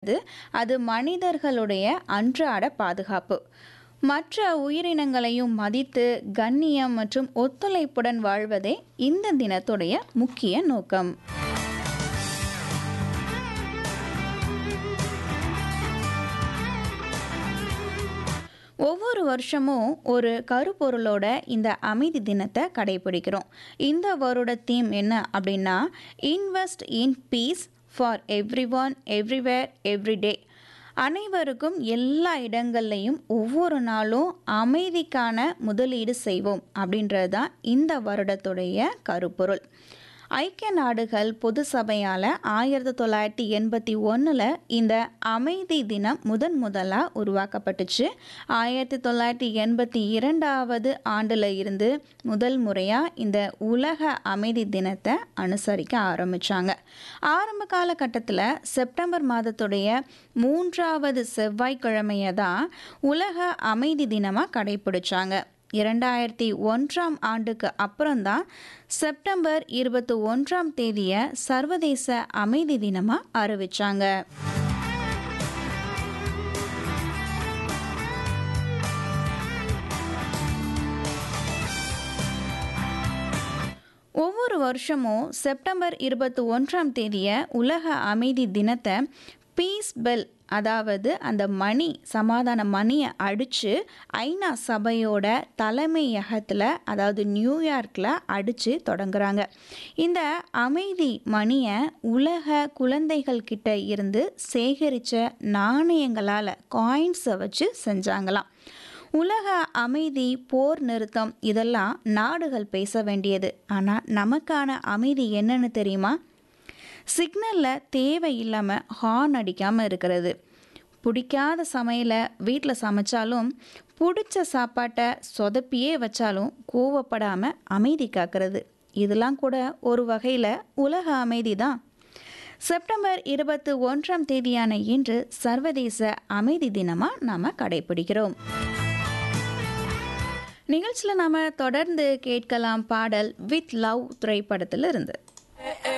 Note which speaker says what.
Speaker 1: அடுத்து அது மனிதர்களுடைய அன்றாட பாதுகாப்பு மற்ற உயிரினங்களையும் மதித்து கண்ணியம் மற்றும் ஒத்துழைப்புடன் வாழ்வதே இந்த தினத்துடைய முக்கிய நோக்கம் ஒவ்வொரு வருஷமும் ஒரு கருப்பொருளோட இந்த அமைதி தினத்தை கடைபிடிக்கிறோம் இந்த வருட தீம் என்ன அப்படின்னா invest in peace for everyone everywhere every day அனைவருக்கும் எல்லா இடங்கள்லையும் ஒவ்வொரு நாளும் அமைதிக்கான முதலீடு செய்வோம் அப்படின்றது தான் இந்த வருடத்துடைய கருப்பொருள் ஐக்கிய நாடுகள் பொது சபையால் ஆயிரத்தி தொள்ளாயிரத்தி எண்பத்தி ஒன்றில் இந்த அமைதி தினம் முதன் முதலாக உருவாக்கப்பட்டுச்சு ஆயிரத்தி தொள்ளாயிரத்தி எண்பத்தி இரண்டாவது ஆண்டில் இருந்து முதல் முறையாக இந்த உலக அமைதி தினத்தை அனுசரிக்க ஆரம்பித்தாங்க ஆரம்ப காலகட்டத்தில் செப்டம்பர் மாதத்துடைய மூன்றாவது செவ்வாய்க்கிழமையை தான் உலக அமைதி தினமாக கடைபிடிச்சாங்க இரண்டாயிரத்தி ஒன்றாம் ஆண்டுக்கு அப்புறம்தான் செப்டம்பர் இருபத்தி ஒன்றாம் தேதியை சர்வதேச அமைதி தினமாக அறிவிச்சாங்க ஒவ்வொரு வருஷமும் செப்டம்பர் இருபத்தி ஒன்றாம் தேதியை உலக அமைதி தினத்தை பீஸ் பெல் அதாவது அந்த மணி சமாதான மணியை அடித்து ஐநா சபையோட தலைமையகத்தில் அதாவது நியூயார்க்கில் அடித்து தொடங்குறாங்க இந்த அமைதி மணியை உலக குழந்தைகள் கிட்ட இருந்து சேகரித்த நாணயங்களால் காயின்ஸை வச்சு செஞ்சாங்களாம் உலக அமைதி போர் நிறுத்தம் இதெல்லாம் நாடுகள் பேச வேண்டியது ஆனால் நமக்கான அமைதி என்னன்னு தெரியுமா சிக்னலில் தேவையில்லாமல் ஹார்ன் அடிக்காமல் இருக்கிறது பிடிக்காத சமையலை வீட்டில் சமைச்சாலும் பிடிச்ச சாப்பாட்டை சொதப்பியே வச்சாலும் கோவப்படாமல் அமைதி காக்கிறது இதெல்லாம் கூட ஒரு வகையில் உலக அமைதி தான் செப்டம்பர் இருபத்தி ஒன்றாம் தேதியான இன்று சர்வதேச அமைதி தினமாக நாம் கடைபிடிக்கிறோம் நிகழ்ச்சியில் நாம் தொடர்ந்து கேட்கலாம் பாடல் வித் லவ் திரைப்படத்தில் இருந்து